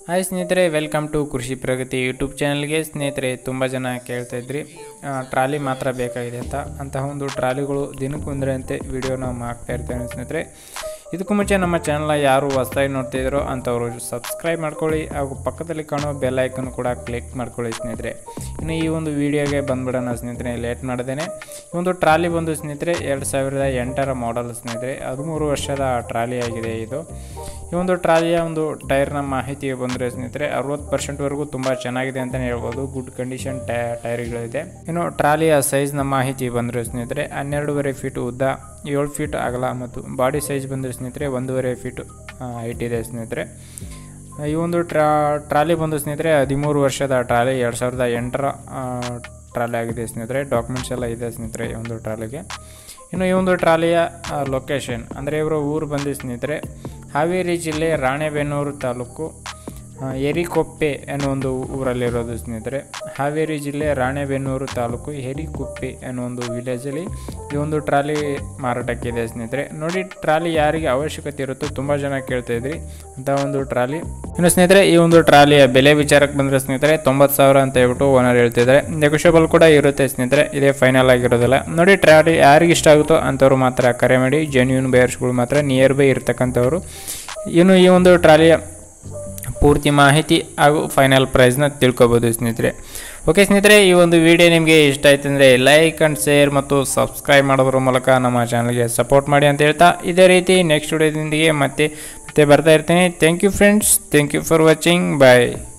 hi ಸ್ನೇಹಿತರೆ welcome to ಕೃಷಿ ಪ್ರಗತಿ YouTube ಚಾನಲ್ಗೆ ಸ್ನೇಹಿತರೆ ತುಂಬ ಜನ ಕೇಳ್ತಾ ಇದ್ರಿ ಆ, ಟ್ರಾಲಿ ಮಾತ್ರ ಬೇಕಾಗಿದೆ ಅಂತ ಅಂತಹ ಒಂದು ಟ್ರಾಲಿಗಳು ದಿನಕ್ಕೊಂದರಂತೆ ವಿಡಿಯೋ ನಾವು ಮಾಡ್ತಾ ಇರ್ತೇವೆ ಸ್ನೇಹಿತರೆ ಇದಕ್ಕೂ ಮುಂಚೆ ನಮ್ಮ ಚಾನಲ್ನ ಯಾರು ಹೊಸದಾಗಿ ನೋಡ್ತಿದ್ದೀರೋ ಅಂಥವರು ಸಬ್ಸ್ಕ್ರೈಬ್ ಮಾಡ್ಕೊಳ್ಳಿ ಹಾಗೂ ಪಕ್ಕದಲ್ಲಿ ಕಾಣೋ ಬೆಲ್ ಐಕನ್ ಕೂಡ ಕ್ಲಿಕ್ ಮಾಡ್ಕೊಳ್ಳಿ ಸ್ನೇಹಿತರೆ ಇನ್ನು ಈ ಒಂದು ವಿಡಿಯೋಗೆ ಬಂದ್ಬಿಡೋಣ ಸ್ನೇಹಿತರೆ ಲೇಟ್ ಮಾಡ್ದೇನೆ ಈ ಒಂದು ಟ್ರಾಲಿ ಬಂದು ಸ್ನೇಹಿತರೆ ಎರಡು ಸಾವಿರದ ಎಂಟರ ಮಾಡೆಲ್ ಸ್ನೇಹಿತರೆ ಹದಿಮೂರು ವರ್ಷದ ಟ್ರಾಲಿ ಆಗಿದೆ ಇದು ಈ ಒಂದು ಟ್ರಾಲಿಯ ಒಂದು ಟೈರ್ನ ಮಾಹಿತಿ ಬಂದರೆ ಸ್ನೇಹಿತರೆ ಅರವತ್ತು ಪರ್ಸೆಂಟ್ವರೆಗೂ ತುಂಬ ಚೆನ್ನಾಗಿದೆ ಅಂತಲೇ ಹೇಳ್ಬೋದು ಗುಡ್ ಕಂಡೀಷನ್ ಟೈ ಟೈರ್ಗಳಿದೆ ಇನ್ನು ಟ್ರಾಲಿಯ ಸೈಜ್ನ ಮಾಹಿತಿ ಬಂದರೆ ಸ್ನೇಹಿತರೆ ಹನ್ನೆರಡೂವರೆ ಫೀಟ್ ಉದ್ದ ಏಳು ಫೀಟ್ ಅಗಲ ಮತ್ತು ಬಾಡಿ ಸೈಜ್ ಬಂದರೆ ಸ್ನೇಹಿತರೆ ಒಂದೂವರೆ ಫೀಟ್ ಹೈಟ್ ಇದೆ ಸ್ನೇಹಿತರೆ ಈ ಒಂದು ಟ್ರಾ ಟ್ರಾಲಿ ಬಂದು ಸ್ನೇಹಿತರೆ ಹದಿಮೂರು ವರ್ಷದ ಟ್ರಾಲಿ ಎರಡು ಸಾವಿರದ ಎಂಟರ ಟ್ರಾಲಿ ಆಗಿದೆ ಸ್ನೇಹಿತರೆ ಡಾಕ್ಯುಮೆಂಟ್ಸ್ ಎಲ್ಲ ಇದೆ ಸ್ನೇಹಿತರೆ ಈ ಒಂದು ಟ್ರಾಲಿಗೆ ಇನ್ನು ಈ ಒಂದು ಟ್ರಾಲಿಯ ಲೊಕೇಶನ್ ಅಂದರೆ ಇವರು ಊರು ಬಂದು ಸ್ನೇಹಿತರೆ ಹಾವೇರಿ ಜಿಲ್ಲೆ ರಾಣೆಬೆನ್ನೂರು ತಾಲೂಕು ಆ, ಎರಿಕೊಪ್ಪೆ ಅನ್ನೋ ಒಂದು ಊರಲ್ಲಿರೋದು ಸ್ನೇಹಿತರೆ ಹಾವೇರಿ ಜಿಲ್ಲೆ ರಾಣೆಬೆನ್ನೂರು ತಾಲೂಕು ಎರಿಕೊಪ್ಪೆ ಅನ್ನೋ ಒಂದು ವಿಲೇಜಲ್ಲಿ ಈ ಒಂದು ಟ್ರಾಲಿ ಮಾರಾಟಕ್ಕಿದೆ ಸ್ನೇಹಿತರೆ ನೋಡಿ ಟ್ರಾಲಿ ಯಾರಿಗೆ ಅವಶ್ಯಕತೆ ಇರುತ್ತೋ ತುಂಬ ಜನ ಕೇಳ್ತಾ ಇದ್ರಿ ಅಂತ ಒಂದು ಟ್ರಾಲಿ ಇನ್ನು ಸ್ನೇಹಿತರೆ ಈ ಒಂದು ಟ್ರಾಲಿಯ ಬೆಲೆ ವಿಚಾರಕ್ಕೆ ಬಂದರೆ ಸ್ನೇಹಿತರೆ ತೊಂಬತ್ತು ಸಾವಿರ ಅಂತ ಹೇಳ್ಬಿಟ್ಟು ಓನರ್ ಹೇಳ್ತಿದ್ದಾರೆ ನೆಗೋಷಿಯಬಲ್ ಕೂಡ ಇರುತ್ತೆ ಸ್ನೇಹಿತರೆ ಇದೇ ಫೈನಲ್ ಆಗಿರೋದಿಲ್ಲ ನೋಡಿ ಟ್ರಾಲಿ ಯಾರಿಗೆ ಇಷ್ಟ ಆಗುತ್ತೋ ಅಂಥವ್ರು ಮಾತ್ರ ಕರೆ ಮಾಡಿ ಜೆನ್ಯೂನ್ ಬೇಯರ್ಸ್ಗಳು ಮಾತ್ರ ನಿಯರ್ ಬೈ ಇರ್ತಕ್ಕಂಥವ್ರು ಇನ್ನು ಈ ಒಂದು ಟ್ರಾಲಿಯ ಪೂರ್ತಿ ಮಾಹಿತಿ ಹಾಗೂ ಫೈನಲ್ ಪ್ರೈಸ್ನ ತಿಳ್ಕೊಬೋದು ಸ್ನೇಹಿತರೆ ಓಕೆ ಸ್ನೇಹಿತರೆ ಈ ಒಂದು ವಿಡಿಯೋ ನಿಮಗೆ ಇಷ್ಟ ಆಯ್ತು ಅಂದರೆ ಲೈಕ್ ಆ್ಯಂಡ್ ಶೇರ್ ಮತ್ತು ಸಬ್ಸ್ಕ್ರೈಬ್ ಮಾಡೋದ್ರ ಮೂಲಕ ನಮ್ಮ ಚಾನಲ್ಗೆ ಸಪೋರ್ಟ್ ಮಾಡಿ ಅಂತ ಹೇಳ್ತಾ ಇದೇ ರೀತಿ ನೆಕ್ಸ್ಟ್ ವಿಡಿಯೋದೊಂದಿಗೆ ಮತ್ತೆ ಮತ್ತೆ ಬರ್ತಾ ಇರ್ತೀನಿ thank you friends thank you for watching bye